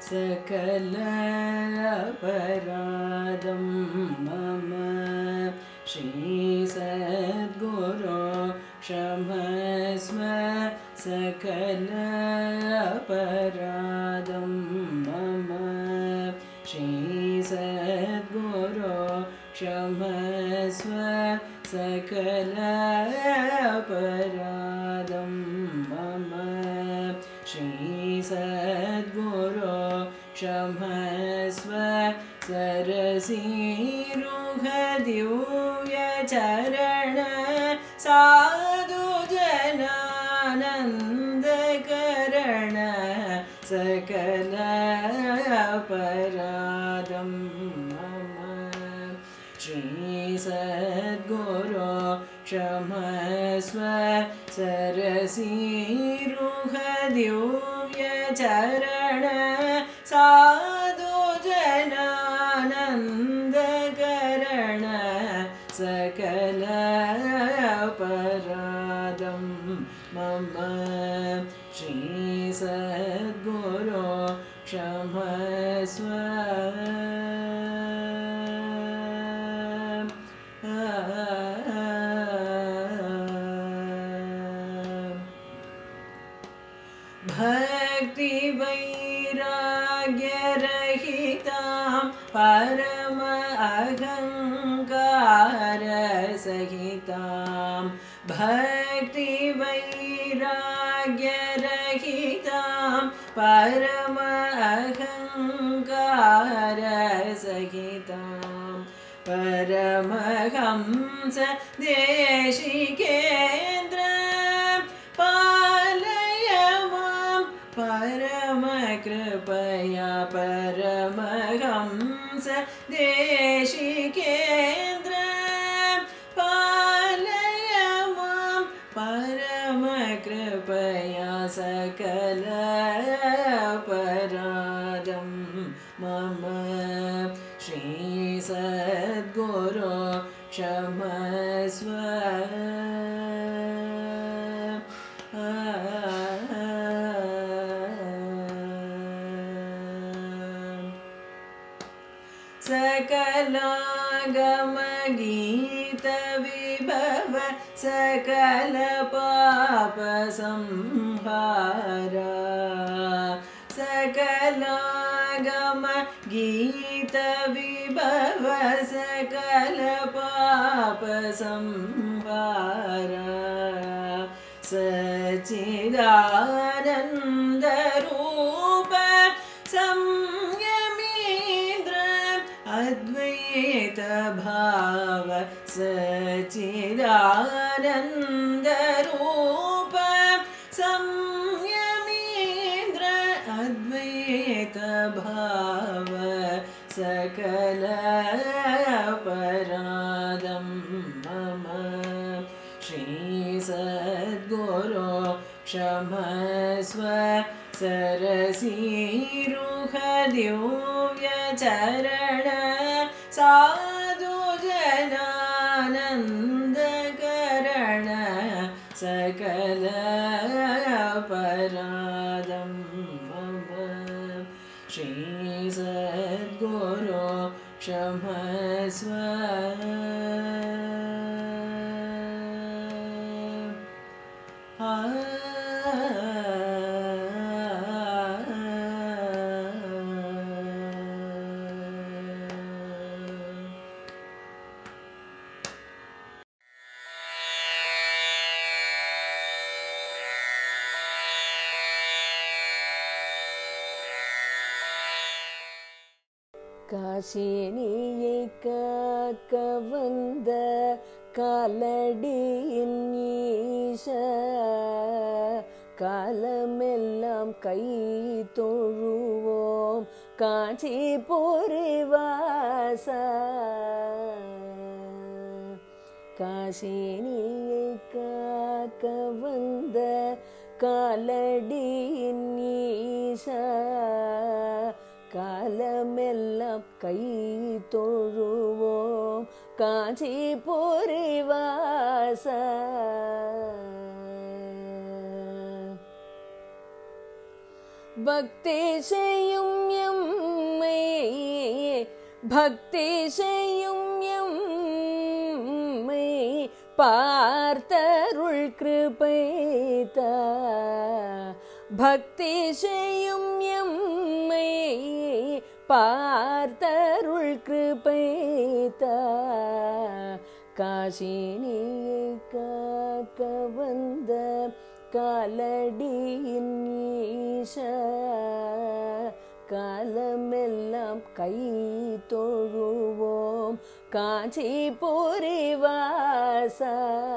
सकल अपराधं मम श्रीसद्गुरो क्षमस्व सकल अपराधं मम श्रीसद्गुरो क्षमस्व सकल अपराधं मम श्रीसद्गुरो क्षमस्व सरसीरुहदिव्यचरण साधुजनानन्दकरण सकल अपराधं मम श्रीसद्गुरो क्षमस्व सरसीरुहदिव्यचरण साधुजनानन्दकरण सकल अपराधं मम श्रीसद्गुरो क्षमस्व भक्तिवैराग्यरहितां परम अहङ्कारसहितां भक्तिवैराग्यरहितां परम अहङ्कारसहितां परमहंस देशिकेन्द्र पालय मां परमकृपया परमहंस देशिकेन्द्र पालय मां परमकृपया सकल अपराधं मम श्रीसद्गुरो क्षमस्व सकलागमगीतविभव सकल पापसंहारा सकलागम गीतविभव सकल पापसंहारा सचिदानन्दरूप संयमीन्द्र अद्वैतभाव सचिदानन्दरूप संयमीन्द्र अद्वैतभाव सकल अपराधं मम श्रीसद्गुरो क्षमस्व सरसीरुहदिव्यचरण साधुजनानन्दकरण सकल अपराधं मम श्रीसद्गुरो क्षमस्व காசினியை காக்க வந்த காலடியின் ஈச காலமெல்லாம் கை தொழுவோம் காட்சி பொறிவாச காசினியை காக்க வந்த காலடியின் ஈசா காலமெல்லாம் கை தொழுவோம் காஞ்சி பொறிவாச பக்தி செய்யும் எம்மை பக்தி செய்யும் எம்மை பார்த்தருள் கிருபைத பக்தி செய்யும் எம்மை பார்த்தருள் கிருபைத காசினியை காக்க வந்த காலடியின் ஈச காலமெல்லாம் கை தொழுவோம் காஞ்சி புரிவாச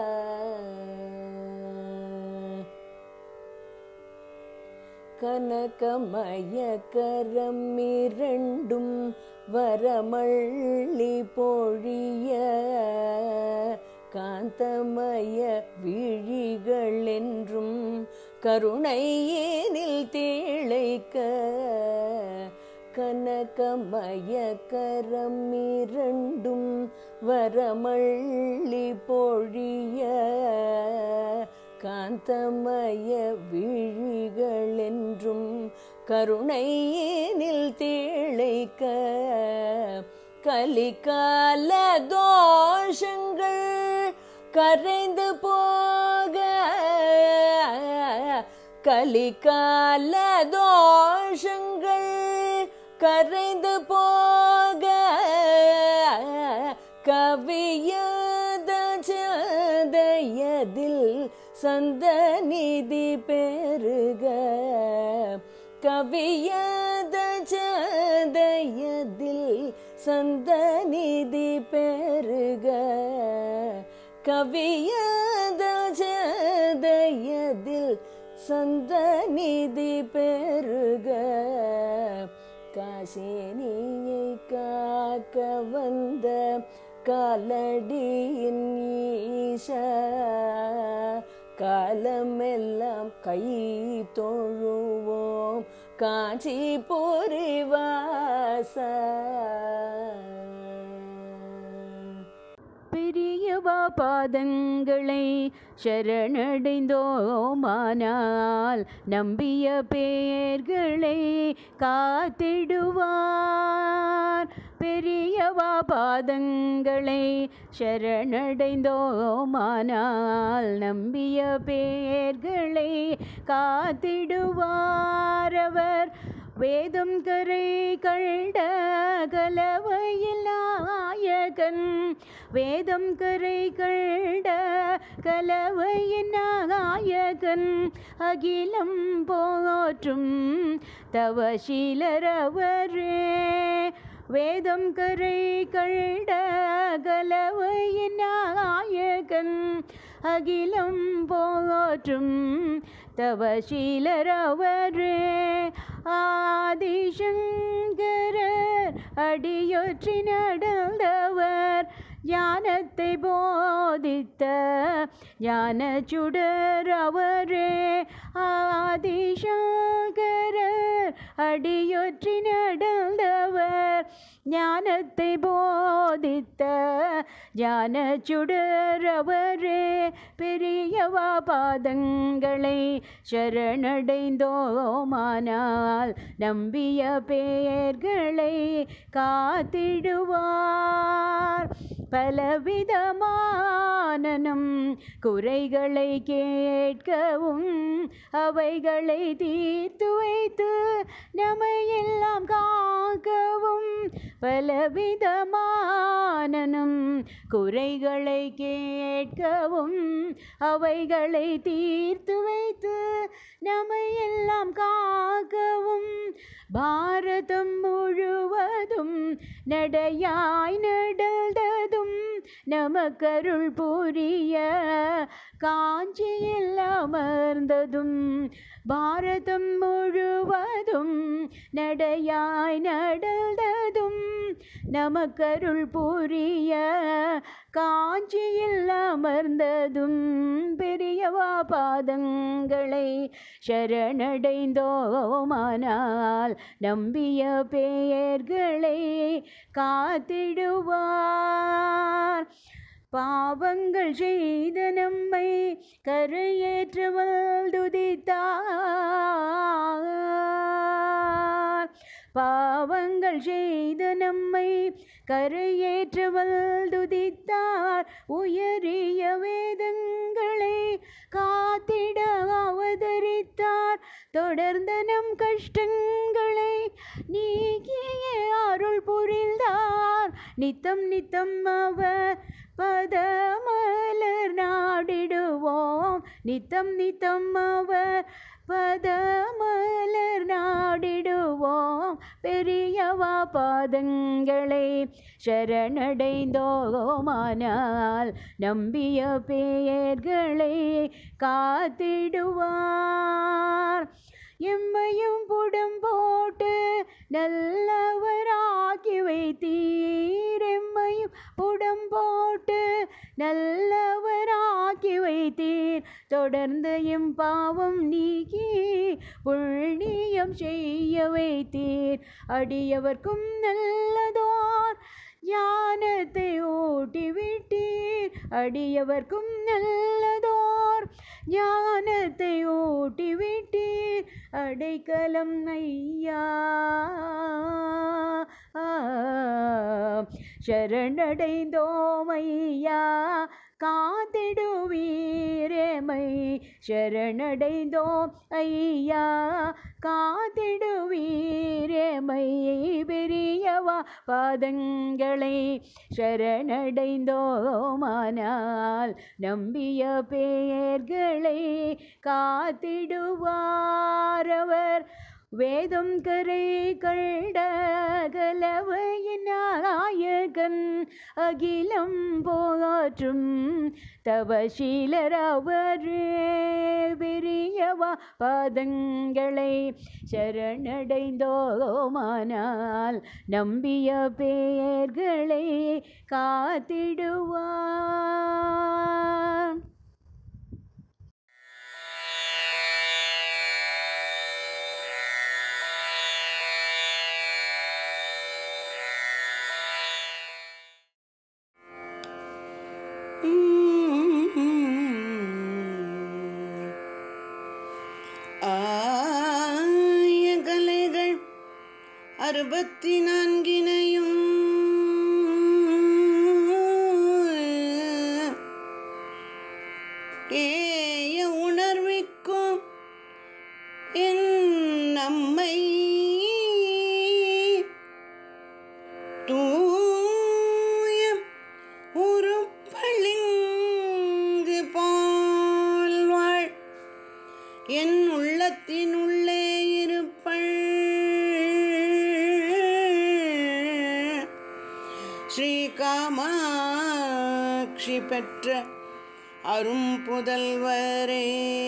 கனகமயக்கரம் இரண்டும் வரமள்ளி பொழிய காந்தமய விழிகள் என்றும் கருணையினில் திளைக்க கனகமயக்கரம் இரண்டும் வரமள்ளி பொழிய காந்தமய விழிகள் என்றும் கருணையினில் திளைக்க கலிகால தோஷங்கள் கரைந்து போக கலிகால தோஷங்கள் கரைந்து போக கவியத சதயதில் சந்தநிதி பெருக கவியத சதயதில் சந்தநிதி பெருக கவியத சதயதில் சந்தநிதி பெருக காசினியை காக்க வந்த காலடியின் ஈச காலமெல்லாம் கை தொழுவோம் காஞ்சி புரிவாச பெரியவா பாதங்களை சரணடைந்தோமானால் நம்பிய பெயர்களை காத்திடுவார் பெரியவா பாதங்களை சரணடைந்தோமானால் நம்பிய பெயர்களை காத்திடுவார் அவர் வேதம் கரை கண்ட கலவையில் நாயகன் வேதம் கரை கண்ட கலவையின் நாயகன் அகிலம் போற்றும் தவசீலரவரே வேதம் கரை கண்ட கலவையின் நாயகன் அகிலம் போற்றும் தவசீலரவரே ஆதிசங்கரர் அடியொற்றி நடந்தவர் ஞானத்தை போதித்த ஞான சுடர் அவரே ஆதிசங்கரர் அடியொற்றி நடந்தவர் ஞானத்தை போதித்த ஞான சுடர் அவரே பெரியவா பாதங்களை சரணடைந்தோமானால் நம்பிய பெயர்களை காத்திடுவார் பலவிதமானனும் குறைகளை கேட்கவும் அவைகளை தீர்த்து வைத்து நம்மையெல்லாம் காக்கவும் பலவிதமானனும் குறைகளை கேட்கவும் அவைகளை தீர்த்து வைத்து நம்மையெல்லாம் காக்கவும் பாரதம் முழுவதும் நடையாய் நடந்ததும் நமக்கருள் புரிய காஞ்சியில் அமர்ந்ததும் பாரதம் முழுவதும் நடையாய் நடந்ததும் நமக்கருள் புரிய காஞ்சியில் அமர்ந்ததும் பெரியவா பாதங்களை சரணடைந்தோமானால் நம்பிய பெயர்களை காத்திடுவார் பாவங்கள் செய்த நம்மை கரையேற்றவள் துதித்தார் பாவங்கள் செய்த நம்மை கரையேற்றவல் துதித்தார் உயரிய வேதங்களை காத்திட அவதரித்தார் தொடர்ந்த நம் கஷ்டங்களை நீக்கிய அருள் புரிந்தார் நித்தம் நித்தம் அவர் பதமலர் நாடிடுவோம் நித்தம் நித்தம் அவர் பதமலர் நாடிடுவோம் பெரியவா பாதங்களை சரணடைந்தோமானால் நம்பிய பெயர்களை காத்திடுவார் எம்மையும் புடம் போட்டு நல்லவராக்கி வைத்தீர் எம்மையும் புடம் போட்டு நல்லவராக்கி வைத்தீர் தொடர்ந்து எம் பாவம் நீக்கி புண்ணியம் செய்ய வைத்தீர் அடியவர்க்கும் நல்லதோர் ஞானத்தை ஊட்டிவிட்டீர் அடியவர்க்கும் நல்லதோர் ஞானத்தை ஊட்டிவிட்டீர் அடைக்கலம் ஐயா சரணடைந்தோம் ஐயா காத்திடுவீரேமை சரணடைந்தோம் ஐயா காத்திடுவீரேமை பெரியவா பாதங்களை சரணடைந்தோமானால் நம்பிய பெயர்களை காத்திடுவாரவர் வேதம் கரை கண்ட கலவையின் நாயகன் அகிலம் போற்றும் தவசீலர் அவரே பெரியவா பாதங்களை சரணடைந்தோமானால் நம்பிய பெயர்களை காத்திடுவார் ஆய கலைகள் அறுபத்தி நான்கினையும் ஏய உணர்விக்கும் என் நம்மை தூய உருப்பளிங்கு போல்வாள் என் உள்ளத்தினுள்ளே இருப்பள் ஸ்ரீ காமாட்சி பெற்ற அரும் புதல்வரே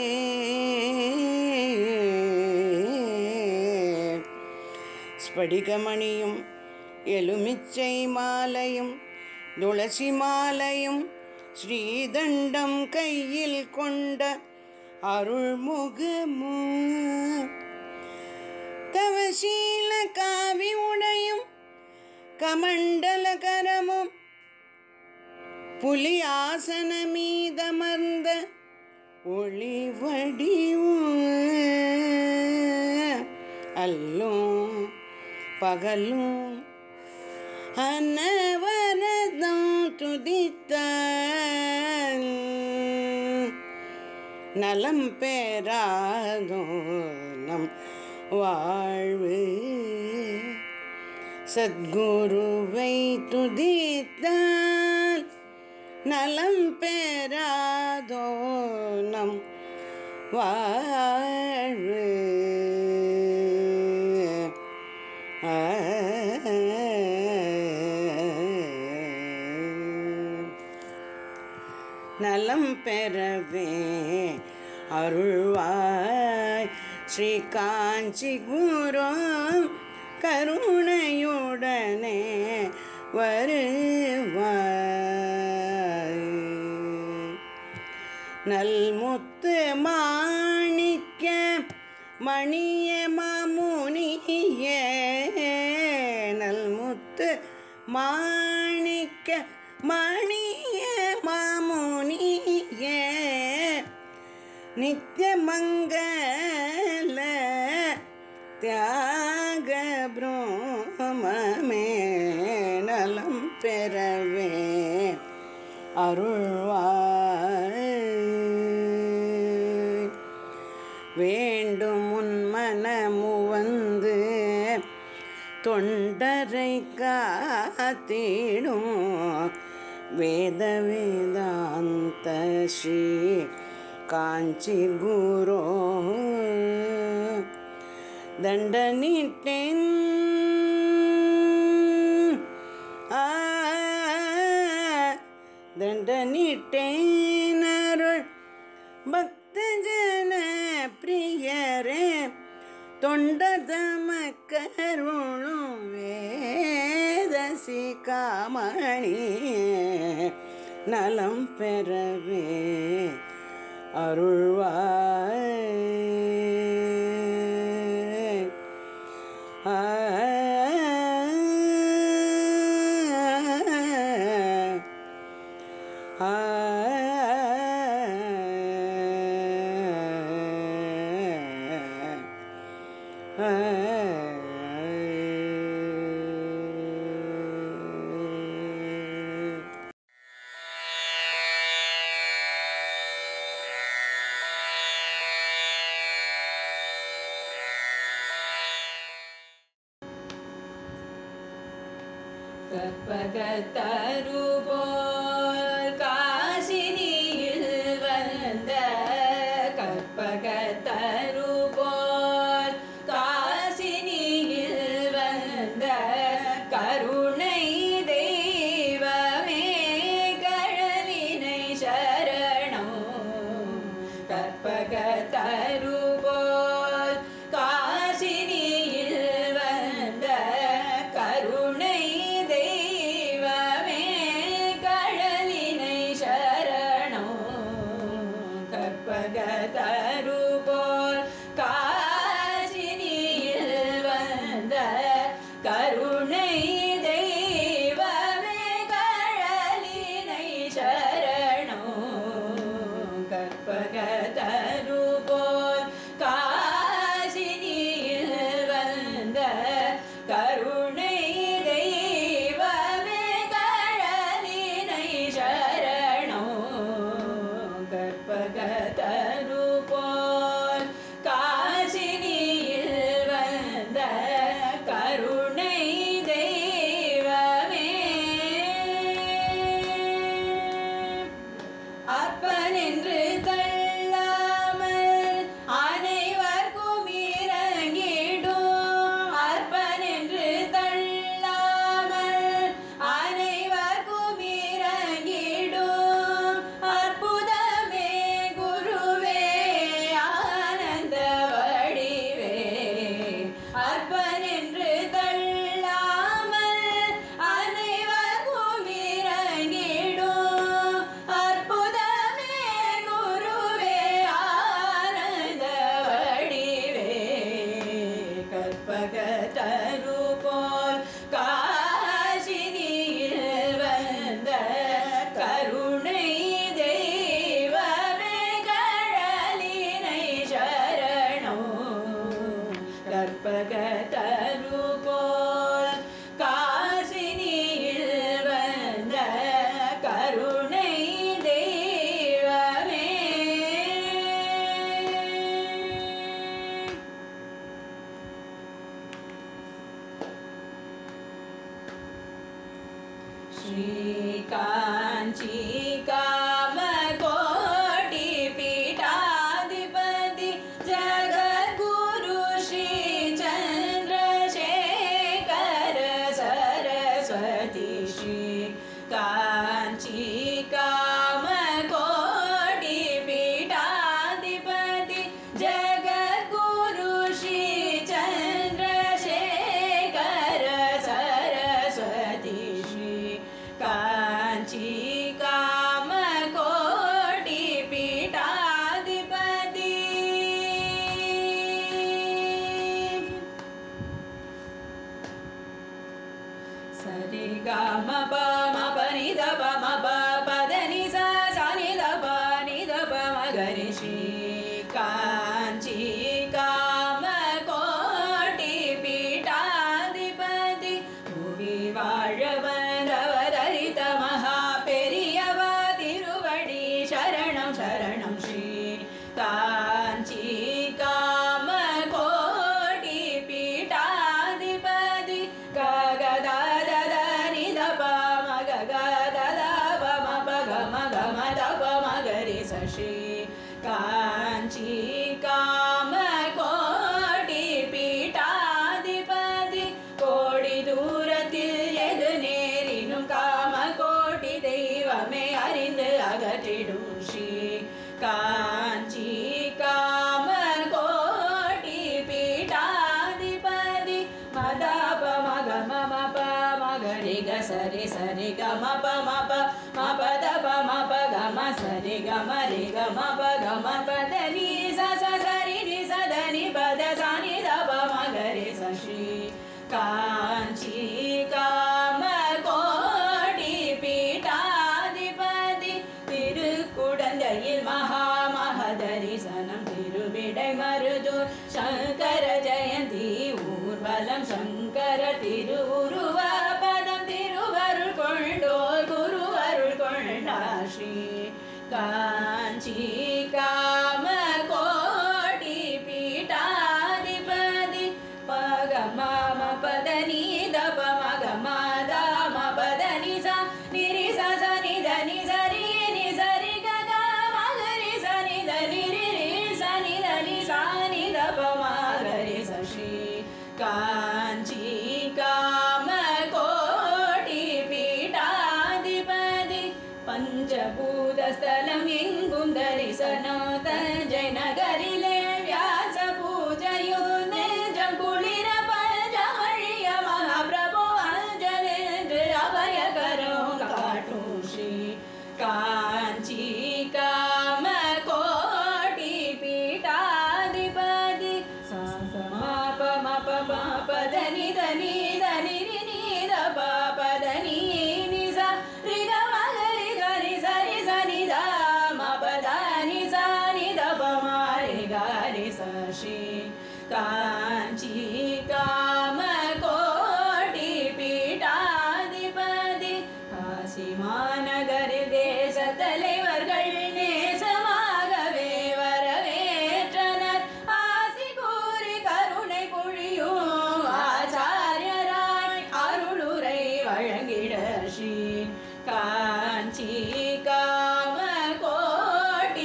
ஸ்படிகமணியும் எலுமிச்சை மாலையும் துளசி மாலையும் ஸ்ரீதண்டம் கையில் கொண்ட அருள்முகமு தவசீல காவி உடையும் கமண்டல கரமும் புலி ஆசன மீதமர்ந்த ஒளி வடிவும் அல்லும் பகலும் அனவரதம் துதித்த நலம் பெறாதோ நம் வாழ்வு சத்குருவை துதித்தால் நலம் பெறாதோ நம் வாழ்வு ஆ. நலம் பெறவே அருள்வாய் ஸ்ரீ காஞ்சி குரு கருணையுடனே வருவாய் நல்முத்து மாணிக்க மணிய மாமுனிய நல்முத்து மாணிக்க மணிய மாமுனிய நித்திய மங்கள தியாக பிரம்ம நாமமே நலம் பெறவே அருள்வாய் வேண்டும் உன் மனமு வந்து தொண்டரை காத்திடும் வேத வேதாந்த ஸ்ரீ காஞ்சி குரு தண்டனிட்டேன் ஆ தண்டனிட்டேனருள் பக்த ஜன பிரியரே தொண்டதமக்கருளும் வேதசி காமணி நலம் பெறவே அருள்வாய் கற்பகத்தருபோல் காசினியில் வந்த கற்பகத்தருபோல் காசினியில் வந்த கருணை தெய்வமே கழலினை சரணம் கற்பகத்தருபோல் காசினியில் வந்த கருணை தெய்வமே கழலினை சரணம் கற்பகத்தருபோல் காசினியில் வந்த கருணை தெய்வமே கழலினை சரணம் கற்பகத்தருபோல் காசினியில் வந்த கருணை தெய்வமே கழலினை சரணம் கற்பகத்தருபோல் காசினியில் வந்த கருணை தெய்வமே அற்பனென்று தள்ளாமல் அனைவர்க்கும் இறங்கிடும் அற்பனென்று தள்ளாமல் அனைவர்க்கும் இறங்கிடும் அற்புதமே குருவே ஆனந்த வடிவே அற்பனென்று தள்ளாமல் அனைவர்க்கும் இறங்கிடும் அற்புதமே குருவே ஆனந்த வடிவே கற்பகத்தரு போல் காசினியில் வந்த கருணை தெய்வமே கழலினை சரணம் கற்பகத்தரு போல் காசினியில் வந்த கருணை தெய்வமே श्रीकाञ्ची कामकोटि पीठाधिपति जगद्गुरु श्रीचन्द्रशेखर सरस्वती श्री काञ्ची कामकोटि पीठाधिपति जगद्गुरु श्रीचन्द्रशेखर सरस्वती श्री काञ्ची कामकोटि पीठाधिपति सरि ग म प म प नि ध प म प प ध नि सा सा नि ध प नि ध प म ग रि श्री काञ्ची कामकोटि पीठाधिपति काञ्ची कामकोटि पीठाधिपति गगदादनि दप मग गदप मप गम गम दप मगरि सशि काञ्ची कामकोटि பீட்டாதிபதி கோடி தூரத்தில் எது நேரினும் காம கோடி தெய்வமே அறிந்து அகற்றிடும் ஸ்ரீ காஞ்சி காம கோடி பீட்டாதிபதி மதாப மக மம ப மகரி க சரி சரி க மப மப மபத ப மப கம சரி கம ரி க மப கம பத நீ ச ச சரி ரி ச த நி பத ச நி த ப மகரி ச ஸ்ரீ காஞ்சி காம கோடி பீட்டாதிபதி திருக்குடந்தையில் மகா மகதரிசனம் திருவிடை மருதூர் சங்கர ஜெயந்தி ஊர்வலம் சங்கர திருவுருவ பதம் திருவருள் கொண்டோர் குருவருள் கொண்டார் ஸ்ரீ காஞ்சி காம கோடி பீட்டாதிபதி பகமாம பதனி தப மகமாதாம பதனி ச நிரி ச ச நித நி சரி நி சரி கக மகரி ச நித நிரி ரி ச நித நி ச நித ப மகரி ச ஸ்ரீ காஞ்சி காம கோடி பீட்டாதிபதி பஞ்சபூதஸ்தலம் எங்கும் தரிசனம் தஞ்சை நகரிலே வியாச பூஜையும் நெஞ்சம் குளிர பஞ்சமழிய மகாபிரபு அஞ்சலென்று அபயகரம் காட்டும் ஸ்ரீ காஞ்சி காம கோடி பீட்டாதிபதி சாசமாப மப மபத நித நீத நிரி நீத பாபத நீ நிச ரித மகரி கரி சரி சனி த மபத நி ச நி த ப மாரி கரி ச ஸ்ரீ காஞ்சி காம கோடி பீட்டாதிபதி காசி மாநகரில் தேச தலைவர்கள் நேசமாகவே வரவேற்றனர் ஆசி கூறி கருணை பொழியும் ஆச்சாரியராய் அருளுரை வழங்கிட ஸ்ரீ காஞ்சி காம கோடி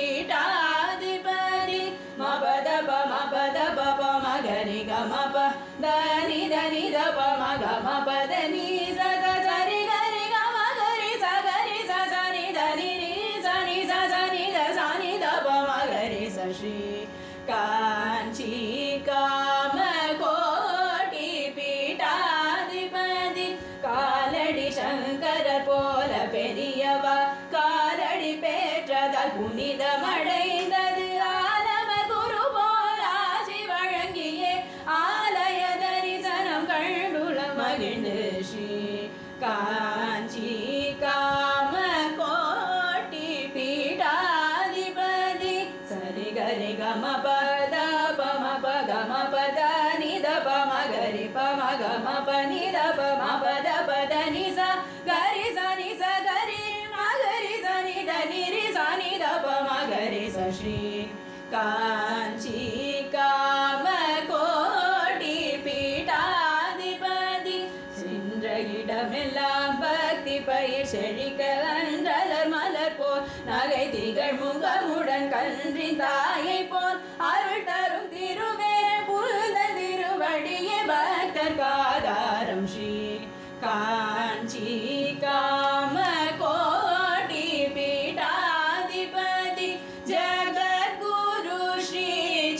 பீட்டாதிபதி மபத ப மபத ப ப மகரி க மப தனி தனி த ப மக மபத நீ ச த சரி கரி க மகரி ச கரி ச ச நி த நி ரி ச நி ச ச நி த ச நி த ப மகரி ச ஸ்ரீ காஞ்சி காம கோடி பீட்டாதிபதி காலடி சங்கர போல பெரியவா காலடி பேற்றதால் புனிதமடைந்தது ஆலம குரு போல் ஆசி வழங்கியே ஆலய தரிசனம் கண்டுள மகிழ்ந்து ஸ்ரீ காஞ்சி காம கோட்டி பீடாதிபதி சரி கரி கம பத பம பகம பத நித பம கரி பம கம ப நித பம பத பத நிச கரி ச நிச கரி மகரி ச நித நிரி ச நித பம கரி ச ஸ்ரீ காஞ்சி காம கோடி பீட்டாதிபதி சென்ற இடமெல்லாம் பக்தி பயிர் செழிக்க அன்றலர் மலர் போல் நகை திகழ் முகமுடன் கன்றின் தாயை போல் அருள் தரும் திருவே புல்த திருவடியே பக்தர் காதாரம் ஸ்ரீ காஞ்சி காம கோடி பீட்டாதிபதி ஜகத்குரு ஸ்ரீ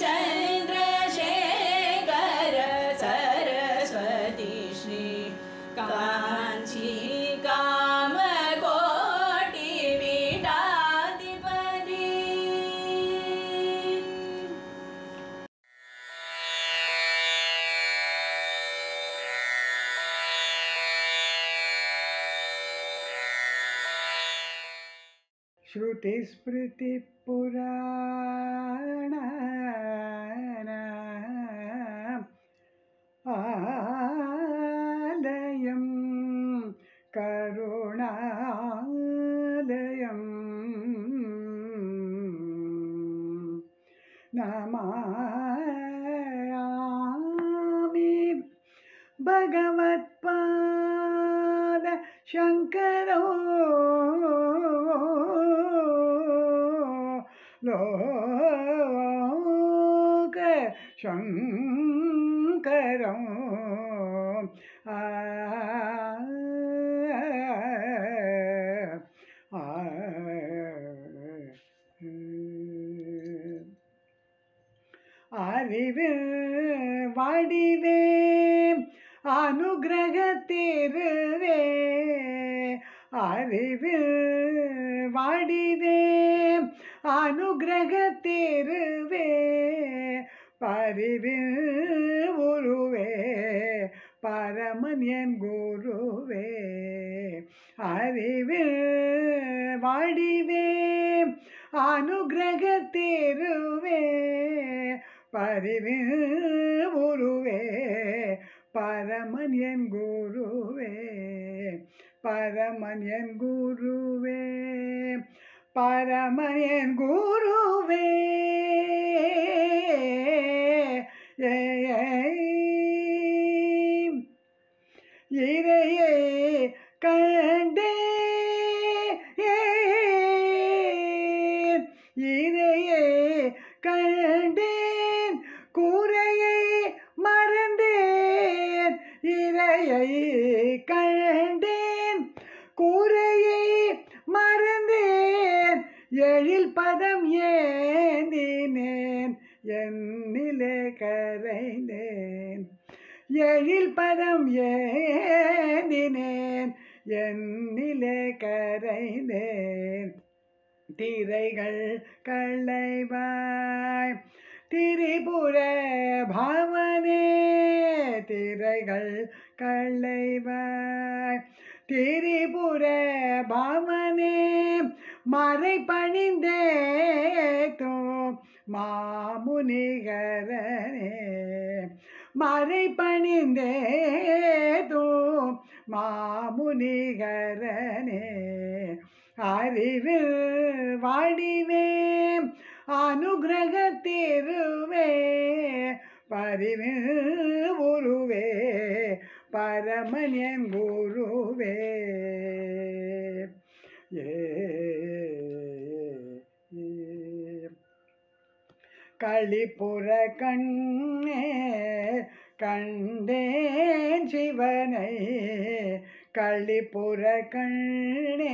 சந்திரசேகர சரஸ்வதி ஸ்ரீ காஞ்சி காம கோடி பீட்டாதிபதி श्रुतिस्मृतिपुराण आलयं करुणालयम् नमामि भगवत्पाद शङ्करो लोक शङ्करो आ அறிவு வடிவே அனுகிரகத்திருவே அறிவு வடிவே அனுகிரகத்திருவே பரிவு உருவே பரமன் என் குருவே அறிவு வடிவே அனுகிரகத்திருவே பரிவு உருவே பரமன் என் குருவே பரமன் என் குருவே பரமன் என் குருவே ஏய். இறையே கண்டே இறையே கண்டேன் கூரையை மறந்தேன் இறையை கண்டேன் கூரையை மறந்தேன் எழில் பதம் ஏந்தினேன் என்னிலே கரைந்தேன் எழில் பதம் ஏந்தினேன் என்னிலே கரைந்தேன் திரைகள் களைவாய் திரிபுர பவனே திரைகள் களைவாய் திரிபுர பவனே மறை பணிந்தே தோ மாமுனிகரனே மறை பணிந்தே தோ மாமுனிகரனே அறிவு வடிவே அனுகிரகத்திருவே பரிவு உருவே பரமன் என் குருவே ஏ களிப்புற கண்ணே கண்டேன் சிவனை களிப்புற கண்ணே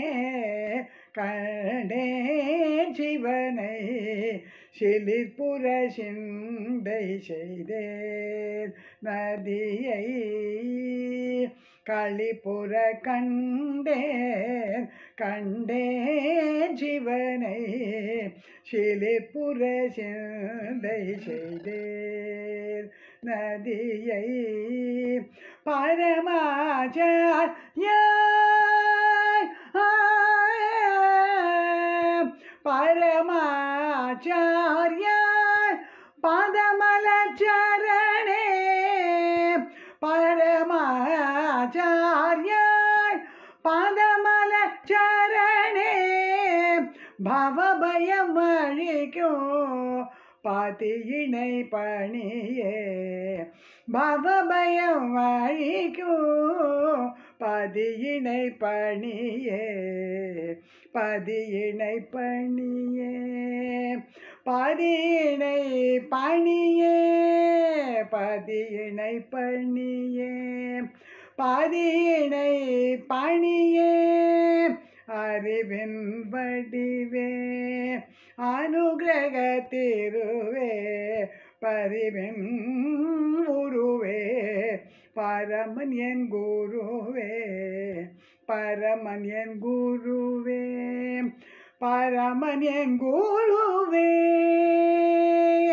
கண்டேன் சிவனை சிலிர்புற சிந்தை செய்தேன் நதியை களிப்புற கண்டேன் கண்டேன் சிவனை சிலிப்புற சிந்தை செய்தேன் நதியை பரமாச்சாரிய பரமாச்சாரிய பதமலச்சரணே பரமாச்சாரிய பதமலச்சரணே பவபயம் அழிக்கும் பாத்தியினை பணியே பவபயம் அழிக்கும் பதியினை பணியே பதியினை பணியே பதியினை பணியே பதியினை பணியே பதியினை பணியே அறிவின் வடிவே அனுகிரக திருவே பரிவின் உருவே பரமன் என் குருவே பரமன் என் குருவே பரமன் என் குருவே